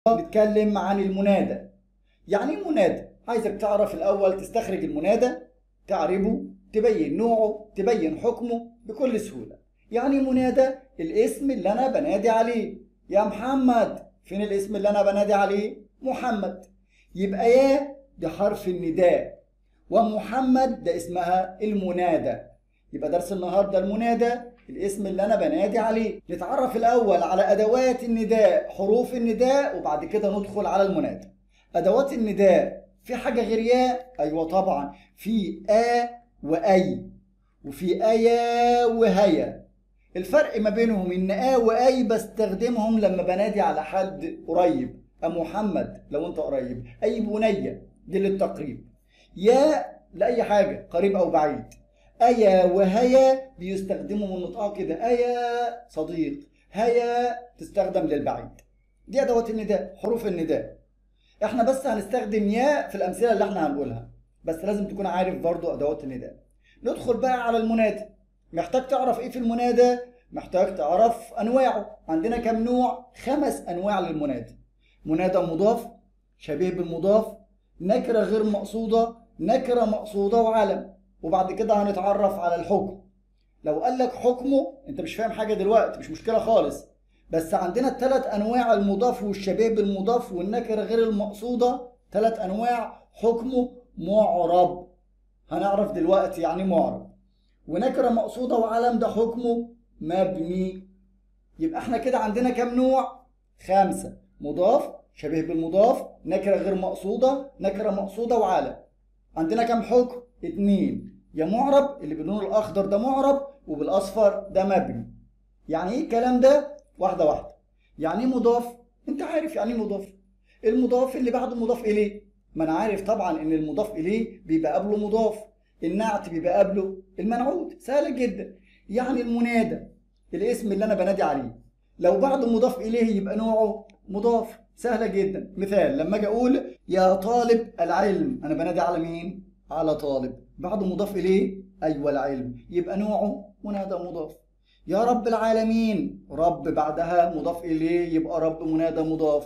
بنتكلم عن المنادى يعني ايه منادى عايزك تعرف الاول تستخرج المنادى تعربه تبين نوعه تبين حكمه بكل سهوله يعني منادى الاسم اللي انا بنادي عليه يا محمد فين الاسم اللي انا بنادي عليه محمد يبقى يا ده حرف النداء ومحمد ده اسمها المنادى يبقى درس النهارده المنادى الاسم اللي انا بنادي عليه نتعرف الاول على ادوات النداء حروف النداء وبعد كده ندخل على المنادى ادوات النداء في حاجه غير يا ايوه طبعا في ا واي وفي ايا وهيا الفرق ما بينهم ان ا واي بستخدمهم لما بنادي على حد قريب أ محمد لو انت قريب اي بنيه دي للتقريب يا لاي حاجه قريب او بعيد أيا وهيا بيستخدموا من نطقها كده أيا صديق هيا تستخدم للبعيد دي أدوات النداء حروف النداء احنا بس هنستخدم يا في الأمثلة اللي احنا هنقولها بس لازم تكون عارف برضو أدوات النداء ندخل بقى على المنادى محتاج تعرف ايه في المنادى محتاج تعرف أنواعه عندنا كم نوع خمس أنواع للمنادى منادى مضاف شبيه بالمضاف نكرة غير مقصودة نكرة مقصودة وعلم وبعد كده هنتعرف على الحكم لو قال لك حكمه انت مش فاهم حاجه دلوقتي مش مشكله خالص بس عندنا الثلاث انواع المضاف والشبيه بالمضاف والنكره غير المقصوده ثلاث انواع حكمه معرب هنعرف دلوقتي يعني معرب ونكره مقصوده وعلم ده حكمه مبني يبقى احنا كده عندنا كام نوع خمسه مضاف شبيه بالمضاف نكره غير مقصوده نكره مقصوده وعلم عندنا كام حكم اتنين يا معرب اللي باللون الاخضر ده معرب وبالاصفر ده مبني يعني ايه الكلام ده واحده واحده يعني ايه مضاف انت عارف يعني ايه مضاف المضاف اللي بعده مضاف اليه ما انا عارف طبعا ان المضاف اليه بيبقى قبله مضاف النعت بيبقى قبله المنعوت سهل جدا يعني المنادى الاسم اللي انا بنادي عليه لو بعده مضاف اليه يبقى نوعه مضاف سهله جدا مثال لما اجي اقول يا طالب العلم انا بنادي على مين على طالب بعده مضاف إليه أيوة العلم يبقى نوعه منادى مضاف يا رب العالمين رب بعدها مضاف إليه يبقى رب منادى مضاف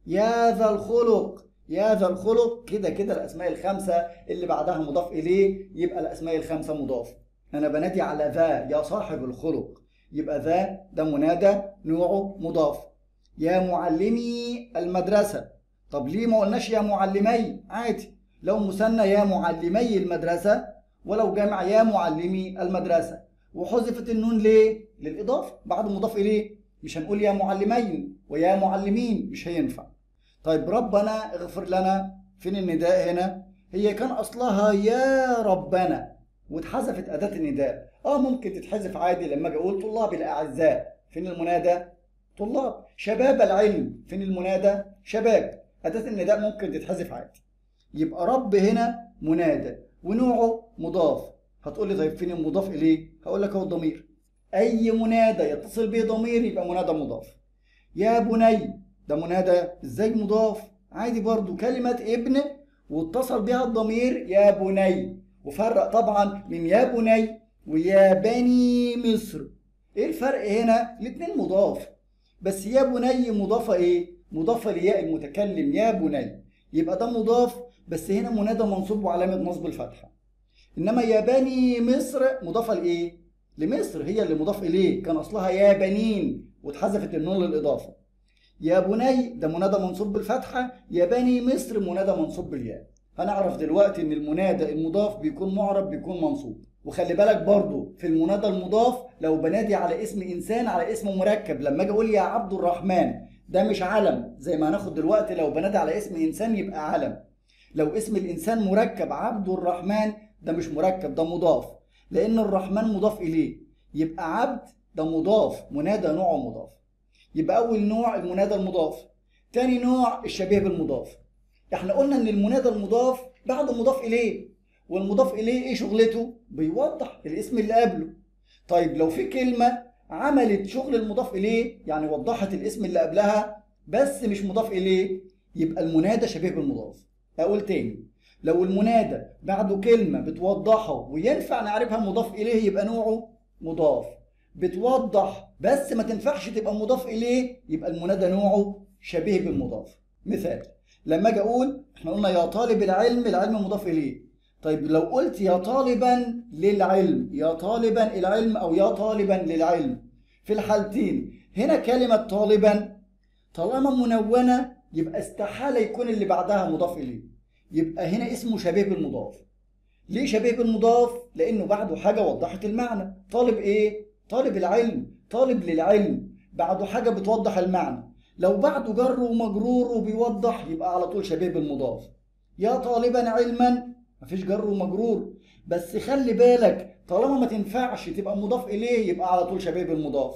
يا ذا الخلق يا ذا الخلق كده كده الأسماء الخمسة اللي بعدها مضاف إليه يبقى الأسماء الخمسة مضاف أنا بنادي على ذا يا صاحب الخلق يبقى ذا ده منادى نوعه مضاف يا معلمي المدرسة طب ليه ما قلناش يا معلمي عادي لو مثنى يا معلمي المدرسة ولو جمع يا معلمي المدرسة وحذفت النون ليه؟ للإضافة بعد مضاف إليه مش هنقول يا معلمين ويا معلمين مش هينفع طيب ربنا اغفر لنا فين النداء هنا؟ هي كان أصلها يا ربنا واتحذفت أداة النداء اه ممكن تتحذف عادي لما اجي اقول طلاب الأعزاء فين المنادى؟ طلاب شباب العلم فين المنادى؟ شباب أداة النداء ممكن تتحذف عادي يبقى رب هنا منادى ونوعه مضاف هتقول لي طيب فين المضاف اليه هقول لك هو الضمير اي منادى يتصل به ضمير يبقى منادى مضاف يا بني ده منادى ازاي مضاف عادي برضو كلمة ابن واتصل بها الضمير يا بني وفرق طبعا من يا بني ويا بني مصر ايه الفرق هنا الاتنين مضاف بس يا بني مضافة ايه مضافة لياء المتكلم يا بني يبقى ده مضاف بس هنا منادى منصوب وعلامة نصب الفتحة إنما يا بني مصر مضافة لإيه؟ لمصر هي اللي مضاف إليه كان أصلها يا بنين واتحذفت النون للإضافة يا بني ده منادى منصوب بالفتحة يا بني مصر منادى منصوب بالياء هنعرف دلوقتي إن المنادى المضاف بيكون معرب بيكون منصوب وخلي بالك برضو في المنادى المضاف لو بنادي على اسم إنسان على اسم مركب لما أجي أقول يا عبد الرحمن ده مش علم زي ما هناخد دلوقتي لو بنادي على اسم إنسان يبقى علم لو اسم الإنسان مركب عبد الرحمن ده مش مركب ده مضاف لأن الرحمن مضاف إليه يبقى عبد ده مضاف منادى نوعه مضاف يبقى أول نوع المنادى المضاف تاني نوع الشبيه بالمضاف احنا قلنا ان المنادى المضاف بعده مضاف إليه والمضاف إليه ايه شغلته بيوضح الاسم اللي قبله طيب لو في كلمة عملت شغل المضاف إليه يعني وضحت الاسم اللي قبلها بس مش مضاف إليه يبقى المنادى شبيه بالمضاف اقول تاني لو المنادى بعده كلمه بتوضحه وينفع نعرفها مضاف اليه يبقى نوعه مضاف بتوضح بس ما تنفعش تبقى مضاف اليه يبقى المنادى نوعه شبيه بالمضاف مثال لما اجي اقول احنا قلنا يا طالب العلم العلم مضاف اليه طيب لو قلت يا طالبا للعلم يا طالبا العلم او يا طالبا للعلم في الحالتين هنا كلمة طالبا طالما منونة يبقى استحالة يكون اللي بعدها مضاف إليه يبقى هنا اسمه شبيه بالمضاف ليه شبيه بالمضاف؟ لأنه بعده حاجة وضحت المعنى طالب إيه؟ طالب العلم طالب للعلم بعده حاجة بتوضح المعنى لو بعده جر ومجرور وبيوضح يبقى على طول شبيه بالمضاف يا طالبا علما مفيش جر ومجرور بس خلي بالك طالما ما تنفعش تبقى مضاف إليه يبقى على طول شبيه بالمضاف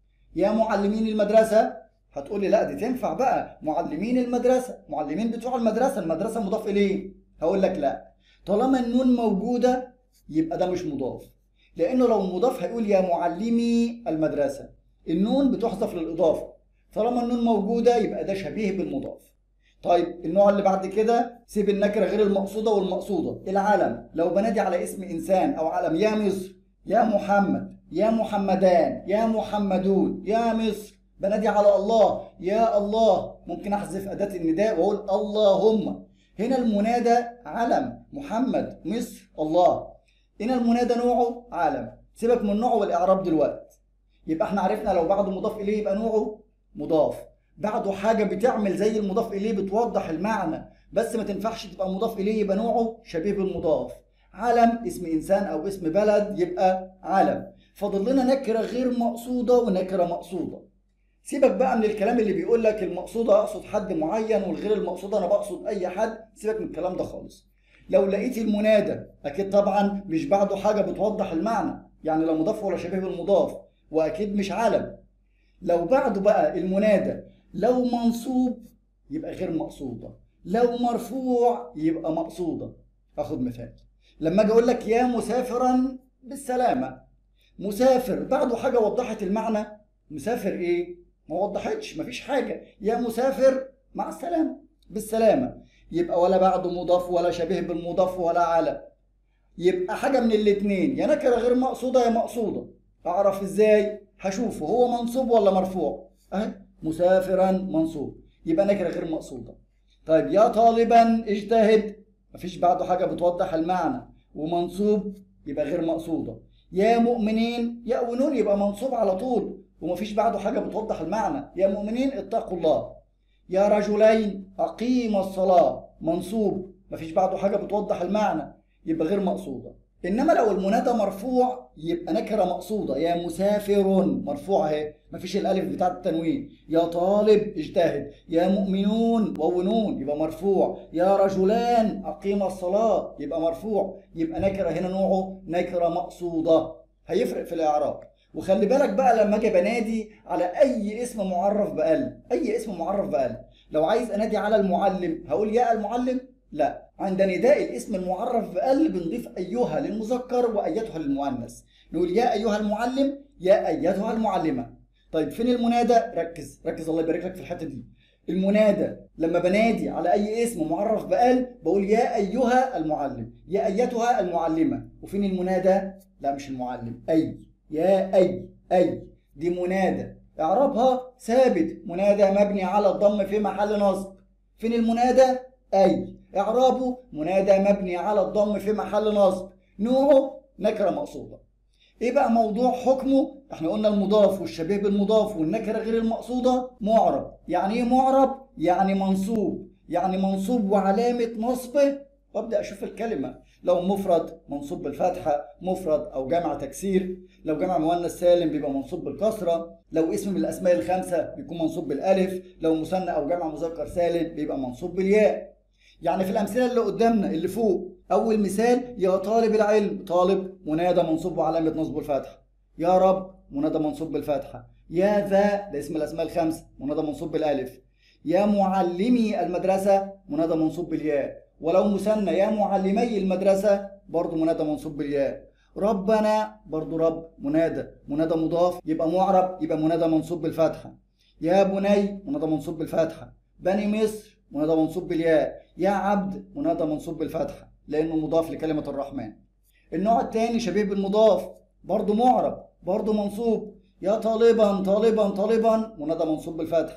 يا معلمين المدرسة هتقولي لا دي تنفع بقى معلمين المدرسة معلمين بتوع المدرسة المدرسة مضاف إليه هقول لك لا طالما النون موجودة يبقى ده مش مضاف لأنه لو مضاف هيقول يا معلمي المدرسة النون بتحذف للإضافة طالما النون موجودة يبقى ده شبيه بالمضاف طيب النوع اللي بعد كده سيب النكرة غير المقصودة والمقصودة العلم لو بنادي على اسم إنسان أو علم يا مصر يا محمد يا محمدان يا محمدون يا مصر بنادي على الله يا الله ممكن احذف اداه النداء واقول اللهم هنا المنادى علم محمد مصر الله هنا المنادى نوعه علم سيبك من نوعه والاعراب دلوقتي يبقى احنا عرفنا لو بعده مضاف اليه يبقى نوعه مضاف بعده حاجه بتعمل زي المضاف اليه بتوضح المعنى بس ما تنفعش تبقى مضاف اليه يبقى نوعه شبيه بالمضاف علم اسم انسان او اسم بلد يبقى علم فاضل لنا نكره غير مقصوده ونكره مقصوده سيبك بقى من الكلام اللي بيقول لك المقصوده اقصد حد معين والغير المقصوده انا بقصد اي حد سيبك من الكلام ده خالص لو لقيت المنادى اكيد طبعا مش بعده حاجه بتوضح المعنى يعني لا مضاف ولا شبيه بالمضاف واكيد مش علم لو بعده بقى المنادى لو منصوب يبقى غير مقصوده لو مرفوع يبقى مقصوده اخد مثال لما اجي اقول لك يا مسافرا بالسلامه مسافر بعده حاجه وضحت المعنى مسافر ايه ما وضحتش مفيش حاجه يا مسافر مع السلامه بالسلامه يبقى ولا بعده مضاف ولا شبيه بالمضاف ولا على يبقى حاجه من الاتنين يا نكره غير مقصوده يا مقصوده اعرف ازاي هشوفه هو منصوب ولا مرفوع اهي مسافرا منصوب يبقى نكره غير مقصوده طيب يا طالبا اجتهد مفيش بعده حاجه بتوضح المعنى ومنصوب يبقى غير مقصوده يا مؤمنين يا ونون يبقى منصوب على طول ومفيش بعده حاجه بتوضح المعنى يا مؤمنين اتقوا الله يا رجلين اقيم الصلاه منصوب مفيش بعده حاجه بتوضح المعنى يبقى غير مقصوده انما لو المنادى مرفوع يبقى نكره مقصوده يا مسافر مرفوع اهي مفيش الالف بتاعه التنوين يا طالب اجتهد يا مؤمنون وونون يبقى مرفوع يا رجلان اقيم الصلاه يبقى مرفوع يبقى نكره هنا نوعه نكره مقصوده هيفرق في الاعراب وخلي بالك بقى لما اجي بنادي على اي اسم معرف بقل اي اسم معرف بقل لو عايز انادي على المعلم هقول يا المعلم لا عند نداء الاسم المعرف بقل بنضيف ايها للمذكر وايتها للمؤنث نقول يا ايها المعلم يا ايتها المعلمه طيب فين المنادى ركز ركز الله يبارك لك في الحته دي المنادى لما بنادي على اي اسم معرف بقل بقول يا ايها المعلم يا ايتها المعلمه وفين المنادى لا مش المعلم اي يا اي اي دي منادى اعرابها ثابت منادى مبني على الضم في محل نصب فين المنادى اي اعرابه منادى مبني على الضم في محل نصب نوعه نكره مقصوده ايه بقى موضوع حكمه احنا قلنا المضاف والشبيه بالمضاف والنكره غير المقصوده معرب يعني ايه معرب يعني منصوب يعني منصوب وعلامه نصبه وابدا اشوف الكلمه لو مفرد منصوب بالفتحه مفرد او جمع تكسير لو جمع مؤنث سالم بيبقى منصوب بالكسره لو اسم من الاسماء الخمسه بيكون منصوب بالالف لو مثنى او جمع مذكر سالم بيبقى منصوب بالياء يعني في الامثله اللي قدامنا اللي فوق اول مثال يا طالب العلم طالب منادى منصوب وعلامه نصب الفتحه يا رب منادى منصوب بالفتحه يا ذا ده اسم الاسماء الخمسه منادى منصوب بالالف يا معلمي المدرسه منادى منصوب بالياء ولو مثنى يا معلمي المدرسه برضه منادى منصوب بالياء ربنا برضه رب منادى منادى مضاف يبقى معرب يبقى منادى منصوب بالفتحه يا بني منادى منصوب بالفتحه بني مصر منادى منصوب بالياء يا عبد منادى منصوب بالفتحة لأنه مضاف لكلمة الرحمن النوع الثاني شبيه بالمضاف برضه معرب برضه منصوب يا طالبا طالبا طالبا منادى منصوب بالفتحة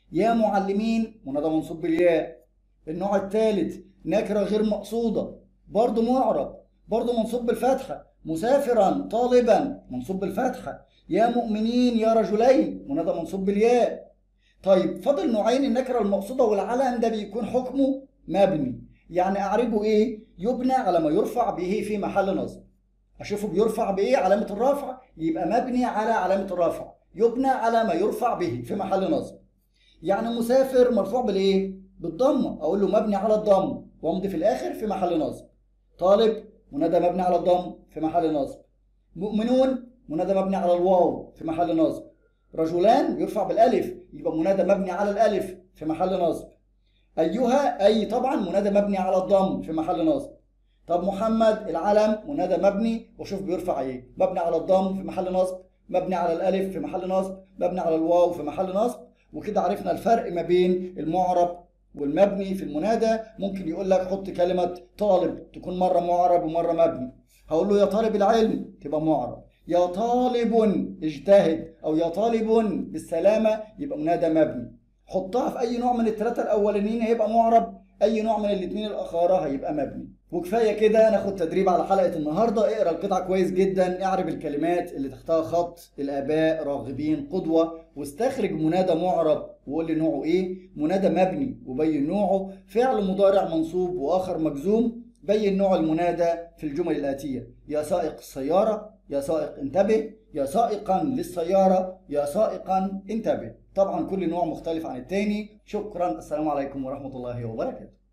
يا معلمين منادى منصوب بالياء النوع الثالث نكرة غير مقصودة برضه معرب برضه منصوب بالفتحة مسافرا طالبا منصوب بالفتحة يا مؤمنين يا رجلين منادى منصوب بالياء طيب فاضل نوعين النكرة المقصودة والعلم ده بيكون حكمه مبني يعني أعربه إيه؟ يبنى على ما يرفع به في محل نصب أشوفه بيرفع بإيه علامة الرفع يبقى مبني على علامة الرفع يبنى على ما يرفع به في محل نصب يعني مسافر مرفوع بالإيه؟ بالضمة أقول له مبني على الضم وامضي في الآخر في محل نصب طالب منادى مبني على الضم في محل نصب مؤمنون منادى مبني على الواو في محل نصب رجلان يرفع بالالف يبقى منادى مبني على الالف في محل نصب ايها اي طبعا منادى مبني على الضم في محل نصب طب محمد العلم منادى مبني وشوف بيرفع ايه مبني على الضم في محل نصب مبني على الالف في محل نصب مبني على الواو في محل نصب وكده عرفنا الفرق ما بين المعرب والمبني في المنادى ممكن يقول لك حط كلمة طالب تكون مرة معرب ومرة مبني هقول له يا طالب العلم تبقى معرب يا طالب اجتهد او يا طالب بالسلامة يبقى منادى مبني حطها في اي نوع من الثلاثة الاولانيين هيبقى معرب اي نوع من الاثنين الاخرى هيبقى مبني وكفايه كده ناخد تدريب على حلقه النهارده اقرا القطعه كويس جدا اعرب الكلمات اللي تحتها خط الاباء راغبين قدوه واستخرج منادى معرب وقول لي نوعه ايه منادى مبني وبين نوعه فعل مضارع منصوب واخر مجزوم بين نوع المنادى في الجمل الاتيه يا سائق السياره يا سائق انتبه يا سائقا للسياره يا سائقا انتبه طبعا كل نوع مختلف عن التاني شكرا السلام عليكم ورحمه الله وبركاته